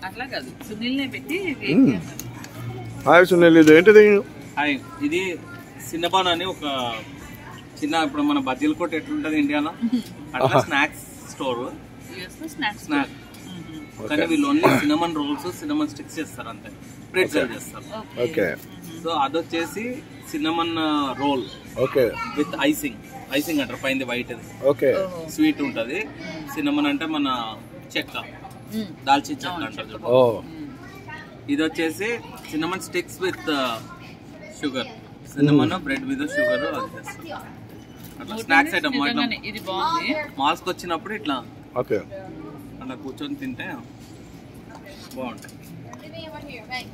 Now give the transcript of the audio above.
అట్లా కాదు సునీల్నే పెట్టి మ్మ్. హాయ్ సునీల్ ఇది ఏంటిది హాయ్ ఇది సిన్నబాన్ అని ఒక చిన్న ఇప్పుడు మన బజ్జీల కొట్టు ఎట్లుంటది ఇండియాలో అట్లా స్నాక్స్ స్టోర్ యూఎస్ లో స్నాక్స్ స్నాక్ కానీ వీళ్ళు only cinnamon rolls cinnamon sticks చేస్తారు అంతే ప్రిజర్వ్ చేస్తారు ఓకే సో అదొచ్చేసి cinnamon roll okay with icing icing అంటారు పైన వైట్ ఓకే స్వీట్ ఉంటది సినమన్ అంటే మన చెక్క దాల్చిన చెక్క అంటారు చూడు. ఓ ఇది వచ్చేసి cinnamon sticks with sugar cinnamon bread with sugar అది చేస్తారు అట్లా స్నాక్స్ ఐటమ్ ఇట్లా ఇది బాగుంది మాల్స్కి వచ్చినప్పుడు ఇట్లా ఓకే అట్లా కూర్చొని తింటే బాగుంటుంది